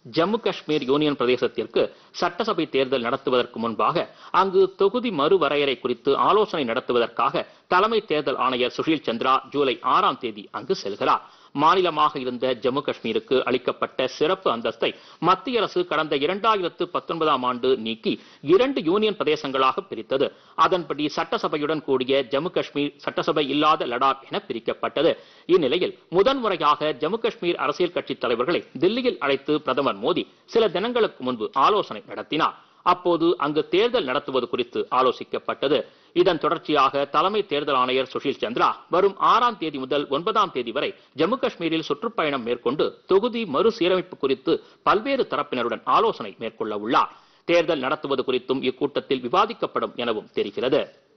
Jammu Kashmir union பிரதேசத்திற்கு சட்டசபை தேர்தல் நடத்துவதற்கு முன்பாக அங்கு தொகுதி மறுவரையறை குறித்து ஆலோசனை நடத்துவதற்காக தலைமை தேர்தல் ஆணையர் சுஷில் சந்திரா ஜூலை ஆறாம் தேதி அங்கு செல்கிறார் மாநிலமாக இருந்த ஜம்மு காஷ்மீருக்கு அளிக்கப்பட்ட சிறப்பு அந்தஸ்தை மத்திய அரசு கடந்த இரண்டாயிரத்து பத்தொன்பதாம் ஆண்டு நீக்கி இரண்டு யூனியன் பிரதேசங்களாக பிரித்தது அதன்படி சட்டசபையுடன் கூடிய ஜம்மு காஷ்மீர் சட்டசபை இல்லாத லடாக் என பிரிக்கப்பட்டது இந்நிலையில் முதன்முறையாக ஜம்மு காஷ்மீர் அரசியல் கட்சி தலைவர்களை தில்லியில் அழைத்து பிரதமர் மோடி சில தினங்களுக்கு முன்பு ஆலோசனை நடத்தினார் அப்போது அங்கு தேர்தல் நடத்துவது குறித்து ஆலோசிக்கப்பட்டது இதன் தொடர்ச்சியாக தலைமை தேர்தல் ஆணையர் சுஷில் சந்திரா வரும் ஆறாம் தேதி முதல் ஒன்பதாம் தேதி வரை ஜம்மு காஷ்மீரில் சுற்றுப்பயணம் மேற்கொண்டு தொகுதி மறுசீரமைப்பு குறித்து பல்வேறு தரப்பினருடன் ஆலோசனை மேற்கொள்ள உள்ளார் தேர்தல் நடத்துவது குறித்தும் இக்கூட்டத்தில் விவாதிக்கப்படும் எனவும் தெரிகிறது